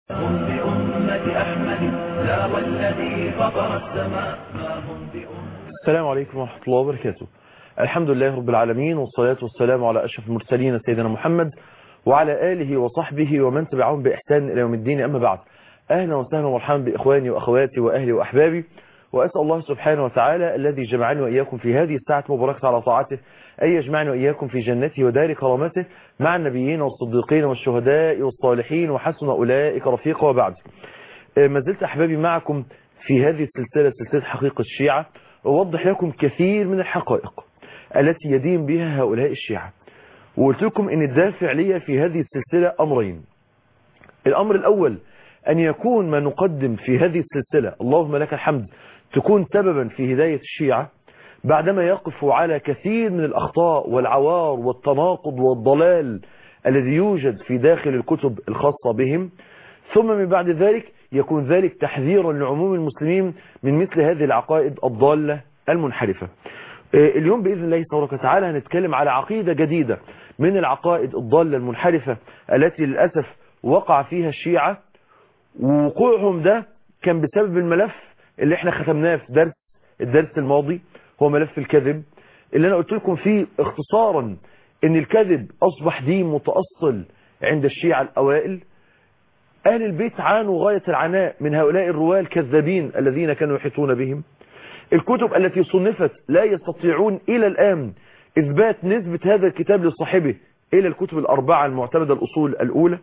هم بأمة أحمد لا والذي فطر السماء ما هم بأمة السلام عليكم ورحمة الله وبركاته الحمد لله رب العالمين والصلاة والسلام على أشرف المرسلين سيدنا محمد وعلى آله وصحبه ومن تبعهم بإحسان إلى يوم الدين أما بعد أهلا وسهلا ومرحبا بإخواني وأخواتي وأهلي وأحبابي وأسأل الله سبحانه وتعالى الذي جمعني وإياكم في هذه الساعة المباركة على طاعته أن يجمعني وإياكم في جنته ودار كرامته مع النبيين والصديقين والشهداء والصالحين وحسن أولئك رفيقا وبعد ما زلت أحبابي معكم في هذه السلسلة سلسلة حقيقة الشيعة أوضح لكم كثير من الحقائق التي يدين بها هؤلاء الشيعة وقلت لكم ان الدافع لي في هذه السلسلة امرين الامر الاول ان يكون ما نقدم في هذه السلسلة اللهم لك الحمد تكون سببا في هداية الشيعة بعدما يقف على كثير من الاخطاء والعوار والتناقض والضلال الذي يوجد في داخل الكتب الخاصة بهم ثم من بعد ذلك يكون ذلك تحذيرا لعموم المسلمين من مثل هذه العقائد الضالة المنحرفة اليوم بإذن الله تبارك وتعالى هنتكلم على عقيدة جديدة من العقائد الضالة المنحرفة التي للأسف وقع فيها الشيعة ووقوعهم ده كان بسبب الملف اللي احنا ختمناه في درس الدرس الماضي هو ملف الكذب اللي انا قلت لكم فيه اختصارا ان الكذب اصبح دين متأصل عند الشيعة الاوائل اهل البيت عانوا غاية العناء من هؤلاء الرواة الكذابين الذين كانوا يحيطون بهم الكتب التي صنفت لا يستطيعون إلى الآن إثبات نسبة هذا الكتاب لصاحبه إلى الكتب الأربعة المعتمدة الأصول الأولى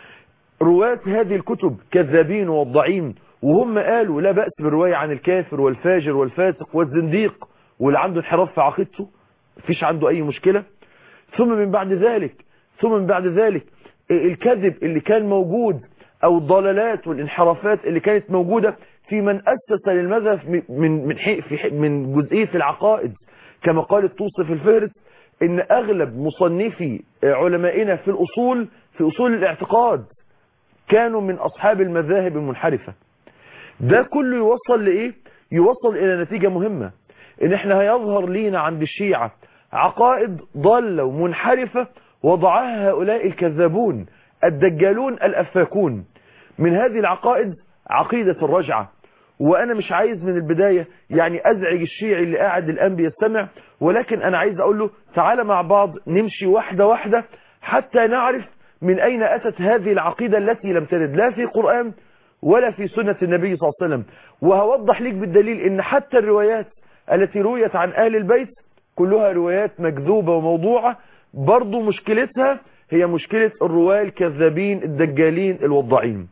رواة هذه الكتب كذابين ووضعين وهم قالوا لا بأس بالرواية عن الكافر والفاجر والفاسق والزنديق واللي عنده انحراف في عقيدته مفيش عنده أي مشكلة ثم من بعد ذلك ثم من بعد ذلك الكذب اللي كان موجود أو الضلالات والانحرافات اللي كانت موجودة في من أسس للمذهب من من في من جزئية العقائد كما قال الطوسي في الفهرس ان اغلب مصنفي علمائنا في الاصول في اصول الاعتقاد كانوا من اصحاب المذاهب المنحرفة ده كله يوصل لايه يوصل الى نتيجة مهمة ان احنا هيظهر لينا عند الشيعة عقائد ضالة ومنحرفة وضعها هؤلاء الكذابون الدجالون الافاكون من هذه العقائد عقيدة الرجعة وانا مش عايز من البداية يعني ازعج الشيعي اللي قاعد الان بيستمع ولكن انا عايز اقول له تعالى مع بعض نمشي واحدة واحدة حتى نعرف من اين اتت هذه العقيدة التي لم ترد لا في قرآن ولا في سنة النبي صلى الله عليه وسلم وهوضح لك بالدليل ان حتى الروايات التي رويت عن اهل البيت كلها روايات مكذوبة وموضوعة برضو مشكلتها هي مشكلة الرواة الكذابين الدجالين الوضاعين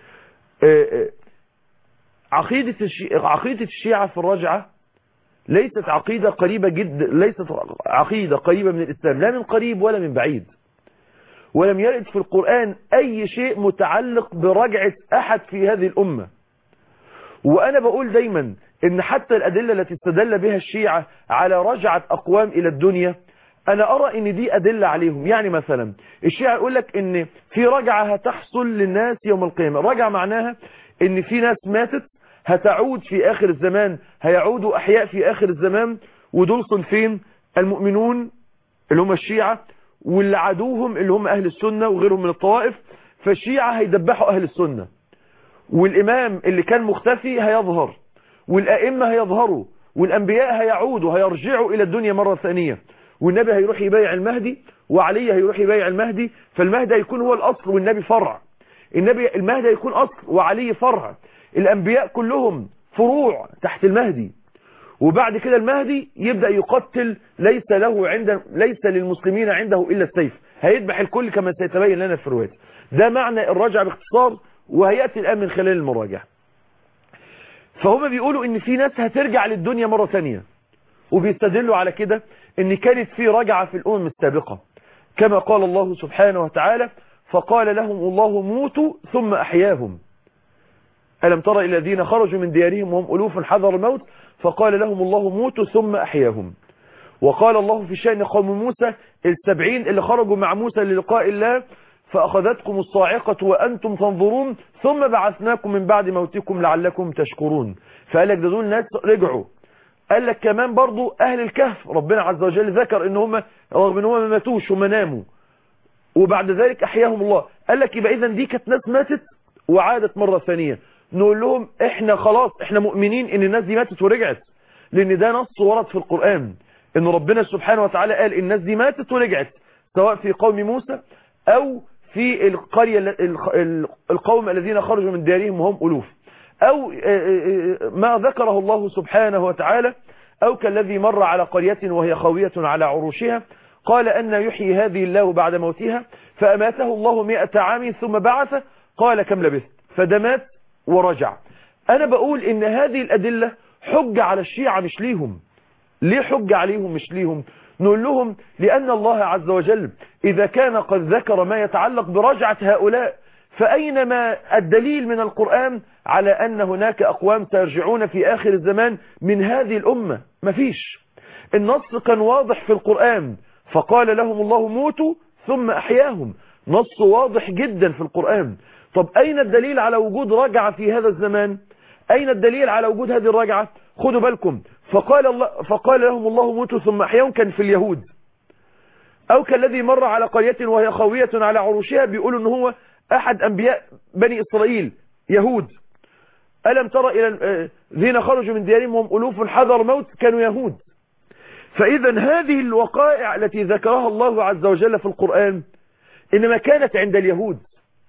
عقيدة الشيعة, عقيدة الشيعة في الرجعة ليست عقيدة قريبة جدا ليست عقيدة قريبة من الإسلام لا من قريب ولا من بعيد ولم يرد في القرآن أي شيء متعلق برجعة أحد في هذه الأمة وأنا بقول دايما إن حتى الأدلة التي استدل بها الشيعة على رجعة أقوام إلى الدنيا أنا أرى إن دي أدلة عليهم يعني مثلا الشيعة يقول لك إن في رجعة هتحصل للناس يوم القيامة رجعة معناها إن في ناس ماتت هتعود في آخر الزمان هيعودوا أحياء في آخر الزمان ودول صنفين المؤمنون اللي هم الشيعة واللي عادوهم اللي هم أهل السنة وغيرهم من الطوائف فالشيعة هيدبحوا أهل السنة والإمام اللي كان مختفي هيظهر والأئمة هيظهروا والأنبياء هيعودوا هيرجعوا إلى الدنيا مرة ثانية والنبي هيروح يبايع المهدي وعلي هيروح يبايع المهدي فالمهدي هيكون هو الأصل والنبي فرع النبي المهدي هيكون أصل وعلي فرع الأنبياء كلهم فروع تحت المهدي وبعد كده المهدي يبدأ يقتل ليس له عند ليس للمسلمين عنده إلا السيف هيذبح الكل كما سيتبين لنا في الرواية ده معنى الرجعة باختصار وهيأتي الآن من خلال المراجعة فهم بيقولوا ان في ناس هترجع للدنيا مرة ثانية وبيستدلوا على كده ان كانت في رجعة في الأمم السابقة كما قال الله سبحانه وتعالى فقال لهم الله موتوا ثم أحياهم ألم ترى إلى الذين خرجوا من ديارهم وهم ألوف حذر الموت فقال لهم الله موتوا ثم أحياهم وقال الله في شأن قوم موسى السبعين اللي خرجوا مع موسى للقاء الله فأخذتكم الصاعقة وأنتم تنظرون ثم بعثناكم من بعد موتكم لعلكم تشكرون فقال لك ده دول ناس رجعوا قال لك كمان برضو أهل الكهف ربنا عز وجل ذكر إن هم رغم إن هم ما ماتوش هم ناموا وبعد ذلك أحياهم الله قال لك يبقى إذا دي كانت ناس ماتت وعادت مرة ثانية نقول لهم احنا خلاص احنا مؤمنين ان الناس دي ماتت ورجعت لان ده نص ورد في القرآن ان ربنا سبحانه وتعالى قال الناس دي ماتت ورجعت سواء في قوم موسى او في القرية القوم الذين خرجوا من ديارهم وهم ألوف أو ما ذكره الله سبحانه وتعالى أو كالذي مر على قرية وهي خاوية على عروشها قال أن يحيي هذه الله بعد موتها فأماته الله مئة عام ثم بعث قال كم لبثت فدمات ورجع أنا بقول إن هذه الأدلة حجة على الشيعة مش ليهم ليه حجة عليهم مش ليهم نقول لهم لأن الله عز وجل إذا كان قد ذكر ما يتعلق برجعة هؤلاء فأينما الدليل من القرآن على أن هناك أقوام سيرجعون في آخر الزمان من هذه الأمة مفيش النص كان واضح في القرآن فقال لهم الله موتوا ثم أحياهم نص واضح جدا في القرآن طب أين الدليل على وجود رجعة في هذا الزمان أين الدليل على وجود هذه الرجعة خدوا بالكم فقال, الله فقال لهم الله موتوا ثم أحياهم كان في اليهود أو كالذي مر على قرية وهي خاوية على عروشها بيقولوا ان هو أحد أنبياء بني إسرائيل يهود ألم ترى إلى الذين خرجوا من ديارهم وهم ألوف حذر موت كانوا يهود فإذا هذه الوقائع التي ذكرها الله عز وجل في القرآن إنما كانت عند اليهود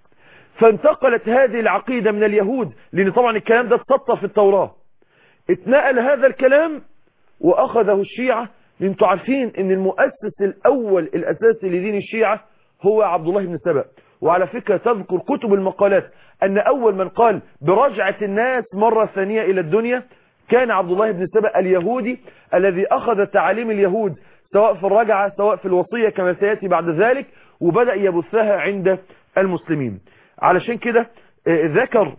فانتقلت هذه العقيدة من اليهود لأن طبعا الكلام ده اتسطر في التوراة اتنقل هذا الكلام وأخذه الشيعة انتوا عارفين ان المؤسس الأول الأساسي لدين الشيعة هو عبد الله بن سبأ وعلى فكرة تذكر كتب المقالات أن أول من قال برجعة الناس مرة ثانية إلى الدنيا كان عبد الله بن سبأ اليهودي الذي أخذ تعاليم اليهود سواء في الرجعة سواء في الوصية كما سيأتي بعد ذلك وبدأ يبثها عند المسلمين علشان كده ذكر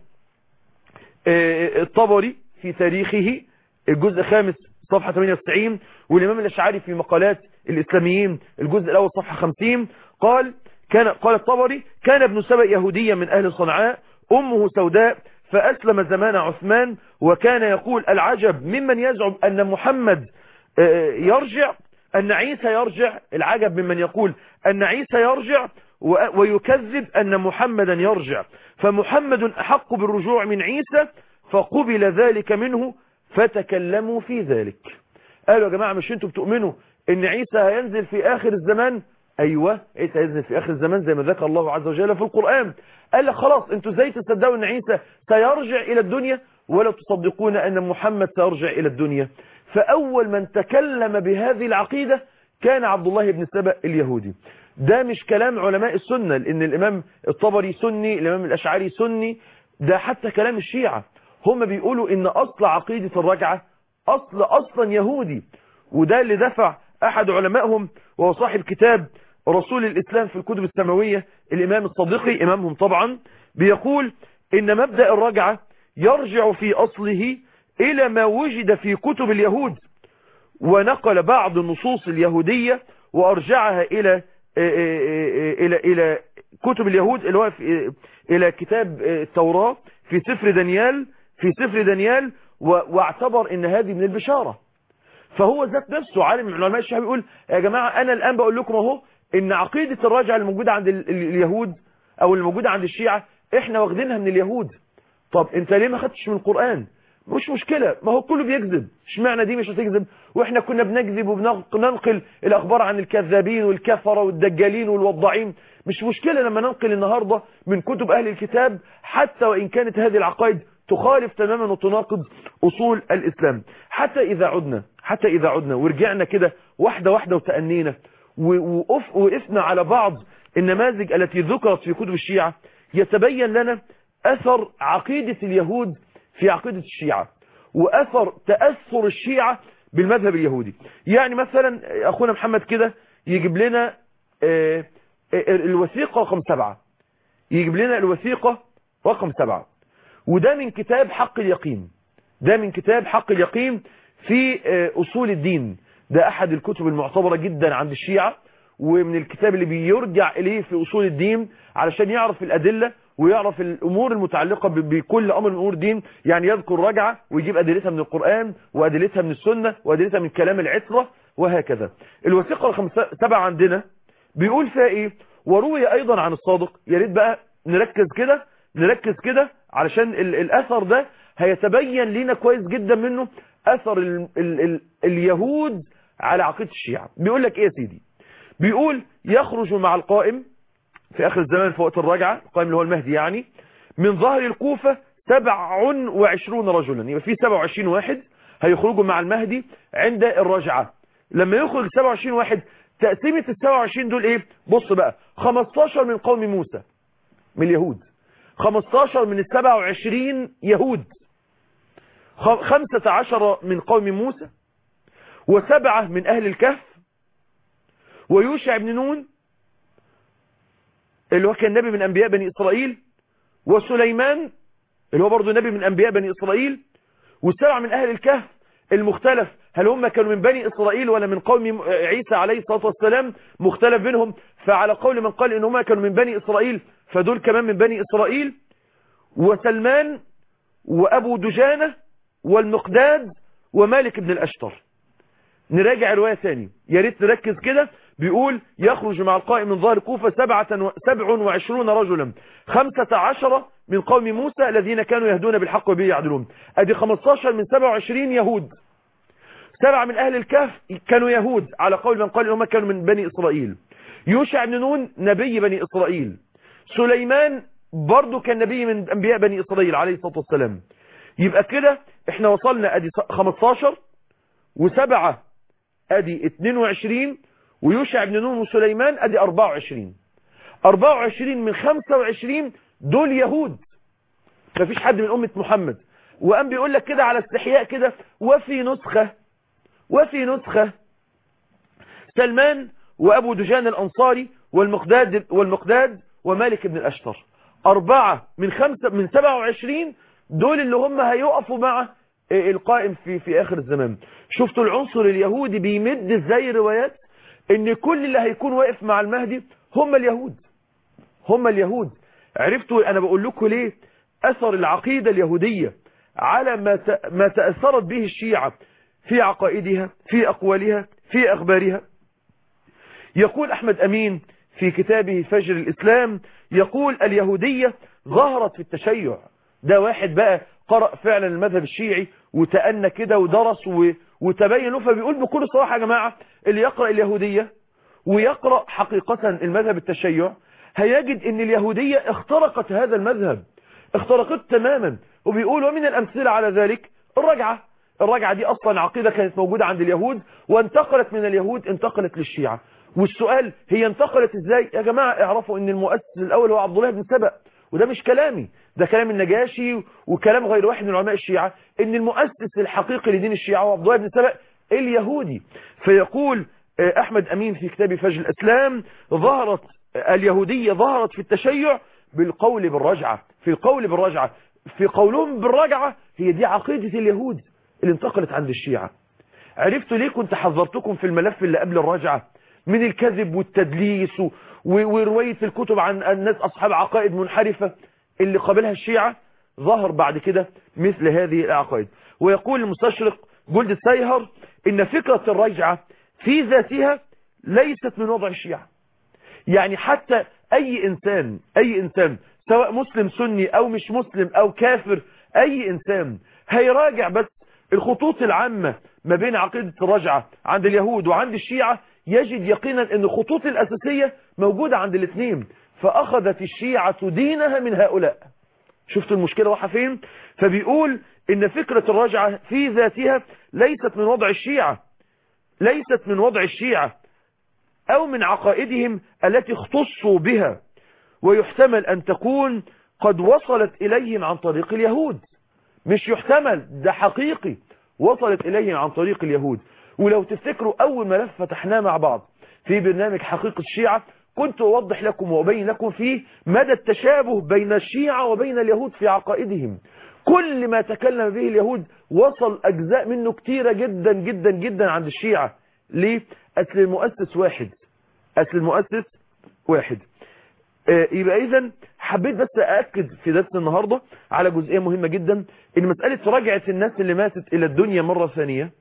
الطبري في تاريخه الجزء الخامس صفحة 98 والإمام الأشعري في مقالات الإسلاميين الجزء الأول صفحة 50 قال كان قال الطبري كان ابن سبأ يهوديا من أهل صنعاء أمه سوداء فأسلم زمان عثمان وكان يقول العجب ممن يزعم أن محمد يرجع أن عيسى يرجع العجب ممن يقول أن عيسى يرجع ويكذب أن محمدا يرجع فمحمد أحق بالرجوع من عيسى فقبل ذلك منه فتكلموا في ذلك قالوا يا جماعة مش انتوا بتؤمنوا ان عيسى هينزل في آخر الزمان ايوه عيسى هينزل في آخر الزمان زي ما ذكر الله عز وجل في القرآن قال لك خلاص انتوا ازاي تصدقوا ان عيسى سيرجع الى الدنيا ولا تصدقون ان محمد سيرجع الى الدنيا فاول من تكلم بهذه العقيدة كان عبد الله بن سبأ اليهودي ده مش كلام علماء السنة لان الامام الطبري سني الامام الاشعري سني ده حتى كلام الشيعة هم بيقولوا ان اصل عقيدة الرجعة اصل اصلا يهودي وده اللي دفع احد علمائهم وهو صاحب كتاب رسول الاسلام في الكتب السماوية الامام الصديقي امامهم طبعا بيقول ان مبدأ الرجعة يرجع في اصله الى ما وجد في كتب اليهود ونقل بعض النصوص اليهودية وارجعها الى الى الى كتب اليهود اللي هو الى كتاب التوراة في سفر دانيال في سفر دانيال واعتبر ان هذه من البشارة فهو ذات نفسه عالم من علماء الشيعة بيقول يا جماعة انا الان بقول لكم اهو ان عقيدة الرجعة الموجودة عند اليهود او الموجودة عند الشيعة احنا واخدينها من اليهود طب انت ليه ما خدتش من القرآن مش مشكلة ما هو كله بيكذب اشمعنى دي مش هتكذب واحنا كنا بنكذب وبننقل الاخبار عن الكذابين والكفرة والدجالين والوضاعين مش مشكلة لما ننقل النهاردة من كتب اهل الكتاب حتى وان كانت هذه العقائد تخالف تماما وتناقض اصول الاسلام حتى اذا عدنا حتى اذا عدنا ورجعنا كده واحدة واحدة وتأنينا وقفنا على بعض النماذج التي ذكرت في كتب الشيعة يتبين لنا اثر عقيدة اليهود في عقيدة الشيعة واثر تأثر الشيعة بالمذهب اليهودي يعني مثلا اخونا محمد كده يجيب لنا الوثيقة رقم سبعة يجيب لنا الوثيقة رقم سبعة وده من كتاب حق اليقين ده من كتاب حق اليقين في أصول الدين ده أحد الكتب المعتبرة جدا عند الشيعة ومن الكتاب اللي بيرجع إليه في أصول الدين علشان يعرف الأدلة ويعرف الأمور المتعلقة بكل أمر من أمور الدين يعني يذكر رجعة ويجيب أدلتها من القرآن وأدلتها من السنة وأدلتها من كلام العترة وهكذا الوثيقة رقم سبعة عندنا بيقول فيها إيه وروي أيضا عن الصادق يا ريت بقى نركز كده نركز كده علشان ال الاثر ده هيتبين لنا كويس جدا منه اثر ال ال ال اليهود على عقيدة الشيعة بيقول لك ايه يا سيدي بيقول يخرج مع القائم في اخر الزمان في وقت الرجعة القائم اللي هو المهدي يعني من ظهر الكوفة 27 رجلا يبقى في 27 واحد هيخرجوا مع المهدي عند الرجعة لما يخرج 27 واحد تقسيمة ال 27 دول ايه بص بقى 15 من قوم موسى من اليهود 15 من ال 27 يهود 15 من قوم موسى وسبعة من أهل الكهف ويوشع بن نون اللي هو كان نبي من أنبياء بني إسرائيل وسليمان اللي هو برضه نبي من أنبياء بني إسرائيل والسبعة من أهل الكهف المختلف هل هم كانوا من بني إسرائيل ولا من قوم عيسى عليه الصلاة والسلام مختلف بينهم فعلى قول من قال إن هم كانوا من بني إسرائيل فدول كمان من بني إسرائيل وسلمان وأبو دجانة والمقداد ومالك بن الأشتر نراجع رواية ثاني يا ريت نركز كده بيقول يخرج مع القائم من ظهر كوفة سبعة و... سبع وعشرون رجلا خمسة عشر من قوم موسى الذين كانوا يهدون بالحق وبه يعدلون ادي 15 من 27 يهود سبعة من اهل الكهف كانوا يهود على قول من قال هم كانوا من بني اسرائيل يوشع بن نون نبي بني اسرائيل سليمان برضو كان نبي من انبياء بني اسرائيل عليه الصلاة والسلام يبقى كده احنا وصلنا ادي 15 وسبعة ادي 22 ويوشع بن نون وسليمان ادي 24 24 من 25 دول يهود مفيش حد من أمة محمد وقام بيقول لك كده على استحياء كده وفي نسخة وفي نسخة سلمان وأبو دجان الأنصاري والمقداد, والمقداد ومالك بن الأشتر أربعة من خمسة من 27 دول اللي هم هيقفوا مع القائم في في آخر الزمان شفتوا العنصر اليهودي بيمد ازاي روايات ان كل اللي هيكون واقف مع المهدي هم اليهود هم اليهود عرفتوا انا بقول لكم ليه اثر العقيدة اليهودية على ما ما تأثرت به الشيعة في عقائدها في اقوالها في اخبارها يقول احمد امين في كتابه فجر الاسلام يقول اليهودية ظهرت في التشيع ده واحد بقى قرأ فعلا المذهب الشيعي وتأنى كده ودرس و... وتبين له فبيقول بكل صراحة يا جماعة اللي يقرأ اليهودية ويقرأ حقيقة المذهب التشيع هيجد ان اليهودية اخترقت هذا المذهب اخترقت تماما وبيقول ومن الامثلة على ذلك الرجعة الرجعة دي اصلا عقيدة كانت موجودة عند اليهود وانتقلت من اليهود انتقلت للشيعة والسؤال هي انتقلت ازاي يا جماعة اعرفوا ان المؤسس الاول هو عبد الله بن سبأ وده مش كلامي ده كلام النجاشي وكلام غير واحد من علماء الشيعة ان المؤسس الحقيقي لدين الشيعة هو عبد الله بن سبأ اليهودي فيقول احمد امين في كتاب فجر الاسلام ظهرت اليهودية ظهرت في التشيع بالقول بالرجعة في القول بالرجعة في قولهم بالرجعة هي دي عقيدة اليهود اللي انتقلت عند الشيعة عرفتوا ليه كنت حذرتكم في الملف اللي قبل الرجعة من الكذب والتدليس ورواية الكتب عن الناس أصحاب عقائد منحرفة اللي قابلها الشيعة ظهر بعد كده مثل هذه العقائد ويقول المستشرق جولد سايهر إن فكرة الرجعة في ذاتها ليست من وضع الشيعة يعني حتى أي إنسان أي إنسان سواء مسلم سني أو مش مسلم أو كافر أي إنسان هيراجع بس الخطوط العامة ما بين عقيدة الرجعة عند اليهود وعند الشيعة يجد يقينا أن الخطوط الأساسية موجودة عند الاثنين فأخذت الشيعة دينها من هؤلاء شفتوا المشكلة واحة فين فبيقول ان فكرة الرجعة في ذاتها ليست من وضع الشيعة ليست من وضع الشيعة او من عقائدهم التي اختصوا بها ويحتمل ان تكون قد وصلت اليهم عن طريق اليهود مش يحتمل ده حقيقي وصلت اليهم عن طريق اليهود ولو تفتكروا اول ملف فتحناه مع بعض في برنامج حقيقة الشيعة كنت أوضح لكم وأبين لكم فيه مدى التشابه بين الشيعة وبين اليهود في عقائدهم كل ما تكلم به اليهود وصل أجزاء منه كتيرة جدا جدا جدا عند الشيعة ليه؟ أصل المؤسس واحد أصل المؤسس واحد آه يبقى إذا حبيت بس أأكد في درس النهاردة على جزئية مهمة جدا إن مسألة رجعة الناس اللي ماتت إلى الدنيا مرة ثانية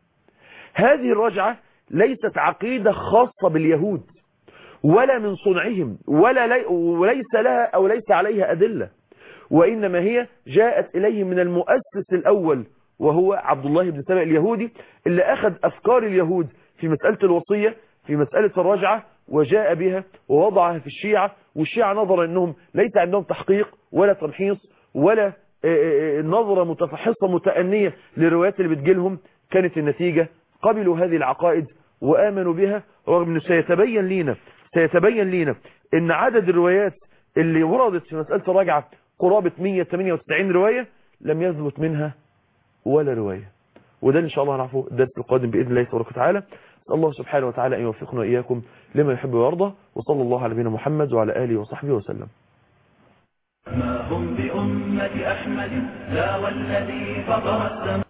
هذه الرجعة ليست عقيدة خاصة باليهود ولا من صنعهم ولا لي وليس لها أو ليس عليها أدلة وإنما هي جاءت إليه من المؤسس الأول وهو عبد الله بن سبأ اليهودي اللي أخذ أفكار اليهود في مسألة الوصية في مسألة الرجعة وجاء بها ووضعها في الشيعة والشيعة نظر أنهم ليس عندهم تحقيق ولا تمحيص ولا نظرة متفحصة متأنية للروايات اللي بتجيلهم كانت النتيجة قبلوا هذه العقائد وآمنوا بها رغم أنه سيتبين لينا سيتبين لينا أن عدد الروايات اللي وردت في مسألة الرجعة قرابة 198 رواية لم يثبت منها ولا رواية وده إن شاء الله هنعرفه الدرس القادم بإذن الله تبارك وتعالى نسأل الله سبحانه وتعالى أن يوفقنا وإياكم لما يحب ويرضى وصلى الله على نبينا محمد وعلى آله وصحبه وسلم ما هم بأمة أحمد لا والذي فطر السماء